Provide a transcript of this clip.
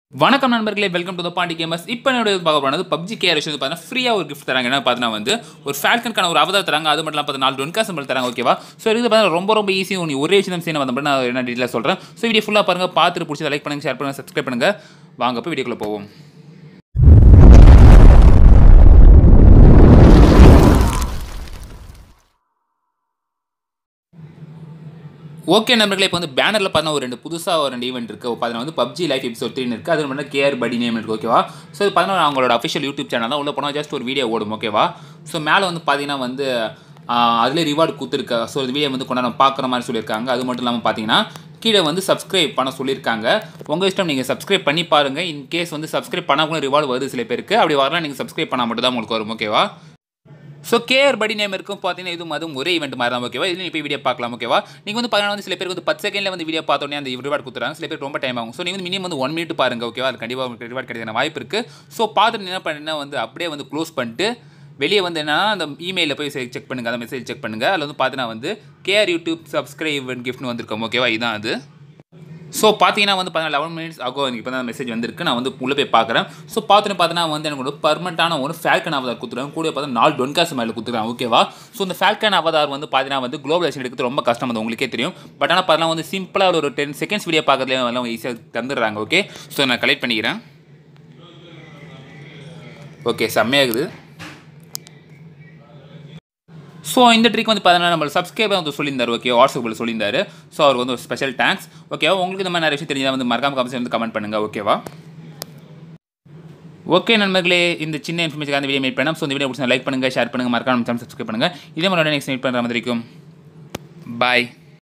வணக்கம் நண்பர்களே welcome to the Pandi gamers இப்போ என்னோட பார்க்க போனது பப்ஜி கேர் வந்து பார்த்தீங்கன்னா ஃப்ரீயாக ஒரு கிஃப்ட் தராங்க என்ன பார்த்தீங்கன்னா வந்து ஒரு ஃபேல்கனுக்கான ஒரு அவதார் தராங்க அது மட்டும் இல்லாமல் பார்த்து நாலு டொன்கா சிம்பிள் தராங்க ஓகேவா ஸோ இது பார்த்தீங்கன்னா ரொம்ப ரொம்ப ஈஸி நீ ஒரே விஷயம் செய்யணும் வந்து நான் என்ன டீட்டெயில் சொல்கிறேன் ஸோ வீடியோ ஃபுல்லாக பாருங்கள் பார்த்துட்டு பிடிச்சி லைக் பண்ணுங்கள் ஷேர் பண்ணுங்கள் சப்ஸ்கிரைப் பண்ணுங்கள் வாங்க போய் வீடியோக்குள்ளே போவோம் ஓகே நண்பர்களே இப்போ வந்து பேனரில் பார்த்தா ஒரு ரெண்டு புதுசாக ஒரு ரெண்டு ஈவெண்ட் இருக்குது பார்த்தீங்கன்னா வந்து பப்ஜி லைஃப் எபிசோட் த்ரீ இருக்குது அது மட்டும் கேஆர் படி நேம் இருக்குது ஓகேவா ஸோ இது பார்த்தீங்கன்னா அவங்களோட அஃபிஷியல் யூடியூப் சேனல் தான் உள்ள போனால் ஜஸ்ட் ஒரு வீடியோ ஓடும் ஓகேவா ஸோ மேலே வந்து பார்த்தீங்கன்னா வந்து அதிலே ரிவார்டு கொடுத்துருக்க ஸோ இந்த வீடியோ வந்து கொண்டாட பார்க்குற மாதிரி சொல்லியிருக்காங்க அது மட்டும் இல்லாமல் பார்த்தீங்கன்னா கீழே வந்து சப்ஸ்கிரைப் பண்ண சொல்லியிருக்காங்க உங்கள் இஷ்டம் நீங்கள் சப்ஸ்கிரைப் பண்ணி பாருங்கள் இன் கேஸ் வந்து சப்ஸ்கிரைப் பண்ணாமல் ரிவார்டு வருது சில பேருக்கு அப்படி வரலாம் நீங்கள் சப்ஸ்கிரைப் பண்ணால் மட்டும் தான் உங்களுக்கு வரும் ஓகேவா ஸோ கேஆர் படி நேம் இருக்கும் பார்த்தீங்கன்னா இதுவும் அதுவும் ஒரே ஈவெண்ட் மாதிரி தான் ஓகேவா இதில் இப்போ வீடியோ பார்க்கலாம் ஓகேவா நீங்கள் வந்து பார்த்தீங்கன்னா வந்து சில பேருக்கு வந்து பத்து செகண்டில் வந்து வீடியோ பார்த்தோன்னே அந்த ரிவார்ட் கொடுத்துறாங்க சில பேர் ரொம்ப டைம் ஆகும் ஸோ நீங்கள் வந்து மினிமம் வந்து ஒன் மினிட் பாருங்க ஓகேவா அது கண்டிப்பாக உங்களுக்கு ரிவார்ட் கிடைக்கிற வாய்ப்பு இருக்குது ஸோ பார்த்துட்டு என்ன பண்ணுன்னா வந்து அப்படியே வந்து க்ளோஸ் பண்ணிட்டு வெளியே வந்து என்னன்னா அந்த இமெயிலில் போய் செக் பண்ணுங்கள் அந்த மெசேஜ் செக் பண்ணுங்கள் அதில் வந்து பார்த்தீங்கன்னா வந்து கேஆர் யூடியூப் சப்ஸ்கிரைப் கிஃப்ட்னு வந்திருக்கோம் ஓகேவா இதுதான் அது ஸோ பார்த்தீங்கன்னா வந்து பார்த்தீங்கன்னா லெவன் மினிட்ஸ் ஆகோ எனக்கு இப்போ தான் மெசேஜ் வந்திருக்கு நான் வந்து உள்ளே போய் பார்க்குறேன் ஸோ பார்த்துட்டு பார்த்தீங்கன்னா வந்து எனக்கு ஒரு பர்மனெண்ட்டான ஒரு ஃபேல்கன் அவதார் கொடுத்துருவாங்க கூட பார்த்தா நாலு டொன்காஸ் மேலே கொடுத்துருக்காங்க ஓகேவா ஸோ இந்த ஃபேல்கன் அவதார் வந்து பார்த்தீங்கன்னா வந்து குளோபலைசேஷன் எடுக்கிறது ரொம்ப கஷ்டம் அது உங்களுக்கே தெரியும் பட் ஆனால் பார்த்தீங்கன்னா வந்து சிம்பிளாக ஒரு டென் செகண்ட்ஸ் வீடியோ பார்க்கறதுலேயே எல்லாம் ஈஸியாக தந்துடுறாங்க ஓகே ஸோ நான் கலெக்ட் பண்ணிக்கிறேன் ஓகே செம்மையாகுது ஸோ இந்த ட்ரிக் வந்து பார்த்தீங்கன்னா நம்ம சப்ஸ்கிரைபர் வந்து சொல்லியிருந்தார் ஓகே வாட்ஸ்அப்பில் சொல்லியிருந்தாரு ஸோ அவர் வந்து ஒரு ஸ்பெஷல் தேங்க்ஸ் ஓகேவா உங்களுக்கு இந்த மாதிரி நிறைய விஷயம் தெரிஞ்சால் வந்து மறக்காம கமெண்ட்ஸ் வந்து கமெண்ட் பண்ணுங்கள் ஓகேவா ஓகே நண்பர்களே இந்த சின்ன இன்ஃபர்மேஷன் அந்த வீடியோ மேட் பண்ணலாம் ஸோ இந்த வீடியோ பிடிச்சா லைக் பண்ணுங்கள் ஷேர் பண்ணுங்கள் மறக்காம சேனல் சப்ஸ்கிரைப் பண்ணுங்கள் இதே மாதிரி நெக்ஸ்ட் மீட் பண்ணுற மாதிரி இருக்கும் பாய்